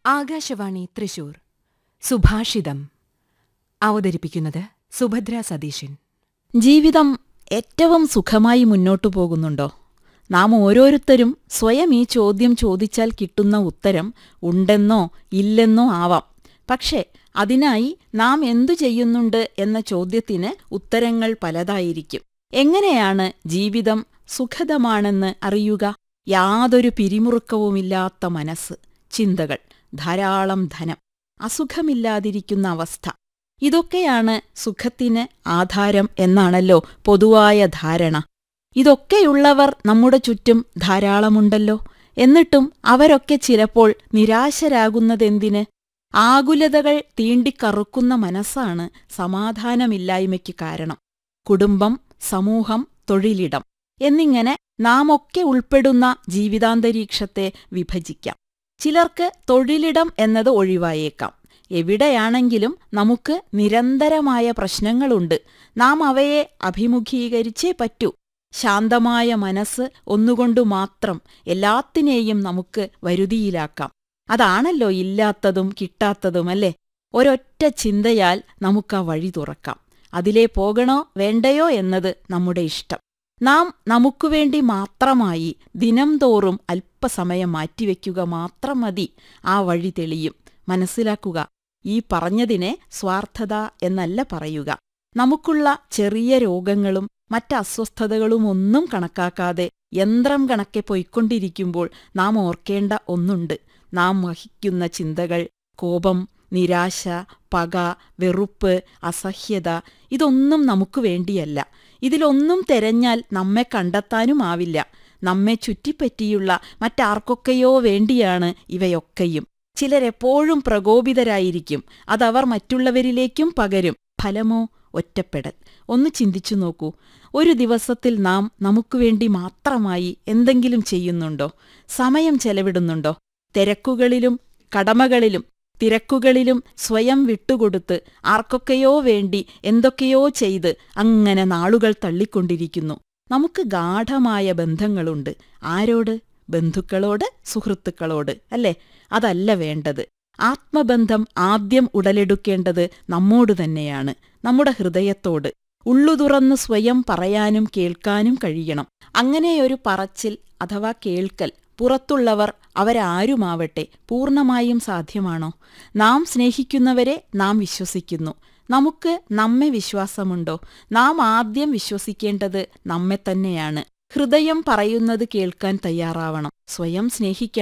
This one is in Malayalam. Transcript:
ആകാശവാണി തൃശൂർ സുഭാഷിതം അവതരിപ്പിക്കുന്നത് സുഭദ്ര സതീശൻ ജീവിതം ഏറ്റവും സുഖമായി മുന്നോട്ടു പോകുന്നുണ്ടോ നാം ഓരോരുത്തരും സ്വയം ഈ ചോദ്യം ചോദിച്ചാൽ കിട്ടുന്ന ഉത്തരം ഉണ്ടെന്നോ ഇല്ലെന്നോ ആവാം പക്ഷേ അതിനായി നാം എന്തു ചെയ്യുന്നുണ്ട് എന്ന ചോദ്യത്തിന് ഉത്തരങ്ങൾ പലതായിരിക്കും എങ്ങനെയാണ് ജീവിതം സുഖദമാണെന്ന് അറിയുക യാതൊരു പിരിമുറുക്കവുമില്ലാത്ത മനസ്സ് ചിന്തകൾ ധാരാളം ധനം അസുഖമില്ലാതിരിക്കുന്ന അവസ്ഥ ഇതൊക്കെയാണ് സുഖത്തിന് ആധാരം എന്നാണല്ലോ പൊതുവായ ധാരണ ഇതൊക്കെയുള്ളവർ നമ്മുടെ ചുറ്റും ധാരാളമുണ്ടല്ലോ എന്നിട്ടും അവരൊക്കെ ചിലപ്പോൾ നിരാശരാകുന്നതെന്തിന് ആകുലതകൾ തീണ്ടിക്കറുക്കുന്ന മനസ്സാണ് സമാധാനമില്ലായ്മയ്ക്ക് കാരണം കുടുംബം സമൂഹം തൊഴിലിടം എന്നിങ്ങനെ നാം ഒക്കെ ഉൾപ്പെടുന്ന ജീവിതാന്തരീക്ഷത്തെ വിഭജിക്കാം ചിലർക്ക് തൊഴിലിടം എന്നത് ഒഴിവായേക്കാം എവിടെയാണെങ്കിലും നമുക്ക് നിരന്തരമായ പ്രശ്നങ്ങളുണ്ട് നാം അവയെ അഭിമുഖീകരിച്ചേ പറ്റൂ ശാന്തമായ മനസ്സ് ഒന്നുകൊണ്ടു മാത്രം എല്ലാത്തിനെയും നമുക്ക് വരുതിയിലാക്കാം അതാണല്ലോ ഇല്ലാത്തതും കിട്ടാത്തതും അല്ലേ ഒരൊറ്റ ചിന്തയാൽ നമുക്ക് ആ വഴി തുറക്കാം അതിലേ പോകണോ വേണ്ടയോ എന്നത് നമ്മുടെ ഇഷ്ടം നാം നമുക്കുവേണ്ടി മാത്രമായി ദിനം തോറും അല്പസമയം മാറ്റിവെക്കുക മാത്രം മതി ആ വഴി തെളിയും മനസ്സിലാക്കുക ഈ പറഞ്ഞതിനെ സ്വാർത്ഥത എന്നല്ല പറയുക നമുക്കുള്ള ചെറിയ രോഗങ്ങളും മറ്റസ്വസ്ഥതകളുമൊന്നും കണക്കാക്കാതെ യന്ത്രം കണക്കെ പൊയ്ക്കൊണ്ടിരിക്കുമ്പോൾ നാം ഓർക്കേണ്ട ഒന്നുണ്ട് നാം വഹിക്കുന്ന ചിന്തകൾ കോപം നിരാശ പക വെറുപ്പ് അസഹ്യത ഇതൊന്നും നമുക്ക് വേണ്ടിയല്ല ഇതിലൊന്നും തെരഞ്ഞാൽ നമ്മെ കണ്ടെത്താനുമാവില്ല നമ്മെ ചുറ്റിപ്പറ്റിയുള്ള മറ്റാർക്കൊക്കെയോ വേണ്ടിയാണ് ഇവയൊക്കെയും ചിലരെപ്പോഴും പ്രകോപിതരായിരിക്കും അതവർ മറ്റുള്ളവരിലേക്കും പകരും ഫലമോ ഒറ്റപ്പെടൽ ഒന്ന് ചിന്തിച്ചു നോക്കൂ ഒരു ദിവസത്തിൽ നാം നമുക്കുവേണ്ടി മാത്രമായി എന്തെങ്കിലും ചെയ്യുന്നുണ്ടോ സമയം ചെലവിടുന്നുണ്ടോ തിരക്കുകളിലും കടമകളിലും തിരക്കുകളിലും സ്വയം വിട്ടുകൊടുത്ത് ആർക്കൊക്കെയോ വേണ്ടി എന്തൊക്കെയോ ചെയ്ത് അങ്ങനെ നാളുകൾ തള്ളിക്കൊണ്ടിരിക്കുന്നു നമുക്ക് ഗാഠമായ ബന്ധങ്ങളുണ്ട് ആരോട് ബന്ധുക്കളോട് സുഹൃത്തുക്കളോട് അല്ലേ അതല്ല വേണ്ടത് ആത്മബന്ധം ആദ്യം ഉടലെടുക്കേണ്ടത് നമ്മോട് തന്നെയാണ് നമ്മുടെ ഹൃദയത്തോട് ഉള്ളുതുറന്ന് സ്വയം പറയാനും കേൾക്കാനും കഴിയണം അങ്ങനെയൊരു പറച്ചിൽ അഥവാ കേൾക്കൽ പുറത്തുള്ളവർ അവരാരുമാവട്ടെ പൂർണ്ണമായും സാധ്യമാണോ നാം സ്നേഹിക്കുന്നവരെ നാം വിശ്വസിക്കുന്നു നമുക്ക് നമ്മെ വിശ്വാസമുണ്ടോ നാം ആദ്യം വിശ്വസിക്കേണ്ടത് നമ്മെ തന്നെയാണ് ഹൃദയം പറയുന്നത് കേൾക്കാൻ തയ്യാറാവണം സ്വയം സ്നേഹിക്കണം